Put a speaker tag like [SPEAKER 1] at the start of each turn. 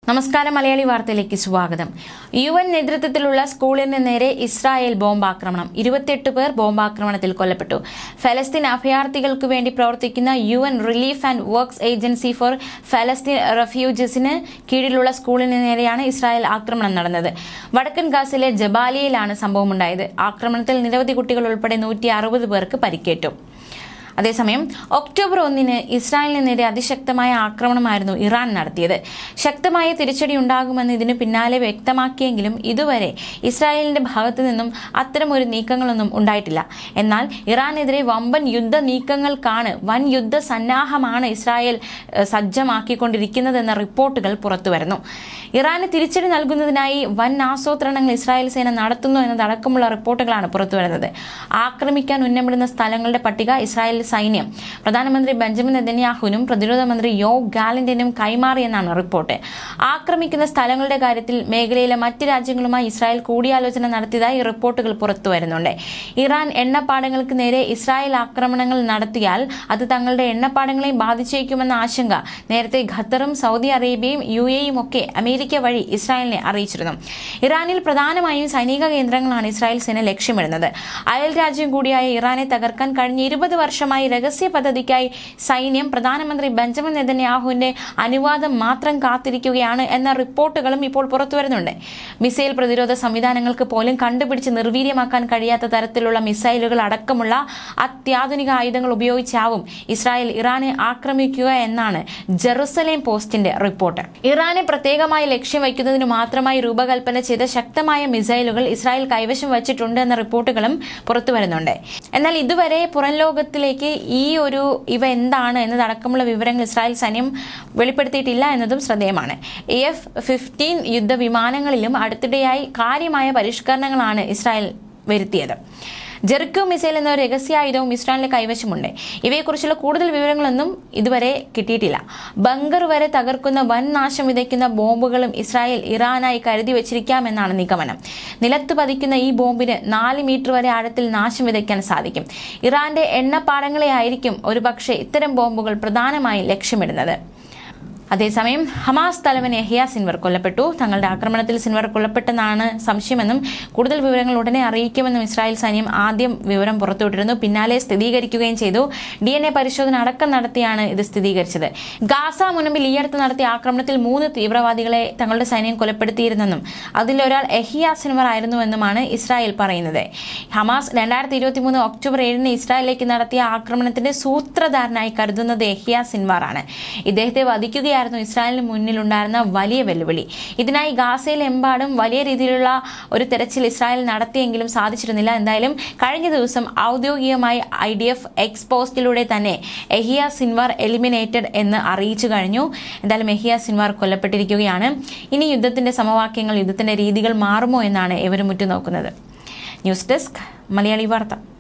[SPEAKER 1] നമസ്കാരം മലയാളി വാർത്തയിലേക്ക് സ്വാഗതം യു എൻ നേതൃത്വത്തിലുള്ള സ്കൂളിന് നേരെ ഇസ്രായേൽ ബോംബാക്രമണം ഇരുപത്തിയെട്ട് പേർ ബോംബാക്രമണത്തിൽ കൊല്ലപ്പെട്ടു ഫലസ്തീൻ അഭയാർത്ഥികൾക്ക് വേണ്ടി പ്രവർത്തിക്കുന്ന U N relief and works agency for Palestine റെഫ്യൂജസിന് കീഴിലുള്ള സ്കൂളിന് നേരെയാണ് ഇസ്രായേൽ ആക്രമണം നടന്നത് വടക്കൻ ഗാസിലെ ജബാലിയയിലാണ് സംഭവമുണ്ടായത് ആക്രമണത്തിൽ നിരവധി കുട്ടികൾ ഉൾപ്പെടെ നൂറ്റി അറുപത് പേർക്ക് പരിക്കേറ്റു അതേസമയം ഒക്ടോബർ ഒന്നിന് ഇസ്രായേലിന് നേരെ അതിശക്തമായ ആക്രമണമായിരുന്നു ഇറാൻ നടത്തിയത് ശക്തമായ തിരിച്ചടി ഉണ്ടാകുമെന്ന് ഇതിന് പിന്നാലെ വ്യക്തമാക്കിയെങ്കിലും ഇതുവരെ ഇസ്രായേലിന്റെ ഭാഗത്തു നിന്നും അത്തരമൊരു നീക്കങ്ങളൊന്നും ഉണ്ടായിട്ടില്ല എന്നാൽ ഇറാനെതിരെ വമ്പൻ യുദ്ധ നീക്കങ്ങൾക്കാണ് വൻ യുദ്ധ സന്നാഹമാണ് ഇസ്രായേൽ ഏഹ്, സജ്ജമാക്കിക്കൊണ്ടിരിക്കുന്നതെന്ന റിപ്പോർട്ടുകൾ പുറത്തുവരുന്നു ഇറാന് തിരിച്ചടി നൽകുന്നതിനായി വൻ ആസൂത്രണങ്ങൾ ഇസ്രായേൽ സേന നടത്തുന്നു എന്നതടക്കമുള്ള റിപ്പോർട്ടുകളാണ് പുറത്തുവരുന്നത് ആക്രമിക്കാൻ ഉന്നമിടുന്ന സ്ഥലങ്ങളുടെ പട്ടിക ഇസ്രായേൽ സൈന്യം പ്രധാനമന്ത്രി ബെഞ്ചമിൻ നെതന്യാഹുവിനും പ്രതിരോധ മന്ത്രി യോ ഗാലന്റിനും കൈമാറിയെന്നാണ് റിപ്പോർട്ട് ആക്രമിക്കുന്ന സ്ഥലങ്ങളുടെ കാര്യത്തിൽ മേഖലയിലെ മറ്റ് രാജ്യങ്ങളുമായി ഇസ്രായേൽ കൂടിയാലോചന നടത്തിയതായി റിപ്പോർട്ടുകൾ പുറത്തുവരുന്നുണ്ട് ഇറാൻ എണ്ണപ്പാടങ്ങൾക്ക് നേരെ ഇസ്രായേൽ ആക്രമണങ്ങൾ നടത്തിയാൽ അത് തങ്ങളുടെ എണ്ണപ്പാടങ്ങളെയും ബാധിച്ചേക്കുമെന്ന ആശങ്ക നേരത്തെ ഖത്തറും സൗദി അറേബ്യയും യു എയും ഒക്കെ അമേരിക്ക വഴി ഇസ്രായേലിനെ അറിയിച്ചിരുന്നു ഇറാനിൽ പ്രധാനമായും സൈനിക കേന്ദ്രങ്ങളാണ് ഇസ്രായേൽ സേന ലക്ഷ്യമിടുന്നത് അയൽ രാജ്യം കൂടിയായ ഇറാനെ തകർക്കാൻ കഴിഞ്ഞ ഇരുപത് വർഷമായി രഹസ്യ പദ്ധതിക്കായി സൈന്യം പ്രധാനമന്ത്രി ബെഞ്ചമിൻ നെതന്യാഹുവിന്റെ അനുവാദം മാത്രം കാത്തിരിക്കുകയാണ് എന്ന റിപ്പോർട്ടുകളും ഇപ്പോൾ പുറത്തുവരുന്നുണ്ട് മിസൈൽ പ്രതിരോധ സംവിധാനങ്ങൾക്ക് പോലും കണ്ടുപിടിച്ച് നിർവീര്യമാക്കാൻ കഴിയാത്ത തരത്തിലുള്ള മിസൈലുകൾ അടക്കമുള്ള അത്യാധുനിക ആയുധങ്ങൾ ഉപയോഗിച്ചാവും ഇസ്രായേൽ ഇറാനെ ആക്രമിക്കുക എന്നാണ് ജെറുസലേം പോസ്റ്റിന്റെ റിപ്പോർട്ട് ഇറാനെ പ്രത്യേകമായി ലക്ഷ്യം വയ്ക്കുന്നതിന് മാത്രമായി രൂപകൽപ്പന ചെയ്ത ശക്തമായ മിസൈലുകൾ ഇസ്രായേൽ കൈവശം വച്ചിട്ടുണ്ട് എന്ന റിപ്പോർട്ടുകളും പുറത്തുവരുന്നുണ്ട് എന്നാൽ ഇതുവരെ പുറം ലോകത്തിലേക്ക് ഈ ഒരു ഇവ എന്താണ് എന്നതടക്കമുള്ള വിവരങ്ങൾ ഇസ്രായേൽ സൈന്യം വെളിപ്പെടുത്തിയിട്ടില്ല എന്നതും ശ്രദ്ധേയമാണ് എഫ് ഫിഫ്റ്റീൻ യുദ്ധവിമാനങ്ങളിലും അടുത്തിടെയായി കാര്യമായ പരിഷ്കരണങ്ങളാണ് ഇസ്രായേൽ വരുത്തിയത് ജെറിക്കോ മിസൈൽ എന്ന ഒരു രഹസ്യായുധവും ഇസ്രായേലിന്റെ കൈവശമുണ്ട് ഇവയെക്കുറിച്ചുള്ള കൂടുതൽ വിവരങ്ങളൊന്നും ഇതുവരെ കിട്ടിയിട്ടില്ല ബങ്കർ വരെ തകർക്കുന്ന വൻ നാശം വിതയ്ക്കുന്ന ബോംബുകളും ഇസ്രായേൽ ഇറാനായി കരുതി വെച്ചിരിക്കാമെന്നാണ് നിഗമനം നിലത്ത് പതിക്കുന്ന ഈ ബോംബിന് നാല് മീറ്റർ വരെ ആഴത്തിൽ നാശം വിതയ്ക്കാൻ സാധിക്കും ഇറാന്റെ എണ്ണപ്പാടങ്ങളെ ആയിരിക്കും ഒരുപക്ഷെ ഇത്തരം ബോംബുകൾ പ്രധാനമായും ലക്ഷ്യമിടുന്നത് അതേസമയം ഹമാസ് തലവൻ യഹിയ സിൻവർ കൊല്ലപ്പെട്ടു തങ്ങളുടെ ആക്രമണത്തിൽ സിൻവർ കൊല്ലപ്പെട്ടെന്നാണ് സംശയമെന്നും കൂടുതൽ വിവരങ്ങൾ ഉടനെ അറിയിക്കുമെന്നും ഇസ്രായേൽ സൈന്യം ആദ്യം വിവരം പുറത്തുവിട്ടിരുന്നു പിന്നാലെ സ്ഥിരീകരിക്കുകയും ചെയ്തു ഡി എൻ എ പരിശോധന അടക്കം നടത്തിയാണ് ഇത് സ്ഥിരീകരിച്ചത് ഗാസ മുനമ്പിൽ ഈയടുത്ത് നടത്തിയ ആക്രമണത്തിൽ മൂന്ന് തീവ്രവാദികളെ തങ്ങളുടെ സൈന്യം കൊലപ്പെടുത്തിയിരുന്നെന്നും അതിലൊരാൾ എഹിയ സിൻവർ ആയിരുന്നുവെന്നുമാണ് ഇസ്രായേൽ പറയുന്നത് ഹമാസ് രണ്ടായിരത്തി ഇരുപത്തി മൂന്ന് ഒക്ടോബർ ഏഴിന് ഇസ്രായേലിലേക്ക് നടത്തിയ ആക്രമണത്തിന്റെ സൂത്രധാരനായി കരുതുന്നത് എഹിയ സിൻവാറാണ് ഇദ്ദേഹത്തെ വധിക്കുകയായിരുന്നു ഇസ്രായേലിന് മുന്നിലുണ്ടായിരുന്ന വലിയ വെല്ലുവിളി ഇതിനായി ഗാസയിലെമ്പാടും വലിയ രീതിയിലുള്ള ഒരു തെരച്ചിൽ ഇസ്രായേൽ നടത്തിയെങ്കിലും സാധിച്ചിരുന്നില്ല എന്തായാലും കഴിഞ്ഞ ദിവസം ഔദ്യോഗികമായി ഐ ഡി എഫ് എക്സ് പോസ്റ്റിലൂടെ തന്നെ എഹിയ സിൻവാർ എലിമിനേറ്റഡ് എന്ന് അറിയിച്ചു കഴിഞ്ഞു എന്തായാലും എഹിയ സിൻവാർ കൊല്ലപ്പെട്ടിരിക്കുകയാണ് ഇനി യുദ്ധത്തിന്റെ സമവാക്യങ്ങൾ യുദ്ധത്തിന്റെ രീതികൾ മാറുമോ എന്നാണ് ഇവരും ഉറ്റുനോക്കുന്നത് ന്യൂസ് ഡെസ്ക് മലയാളി വാർത്ത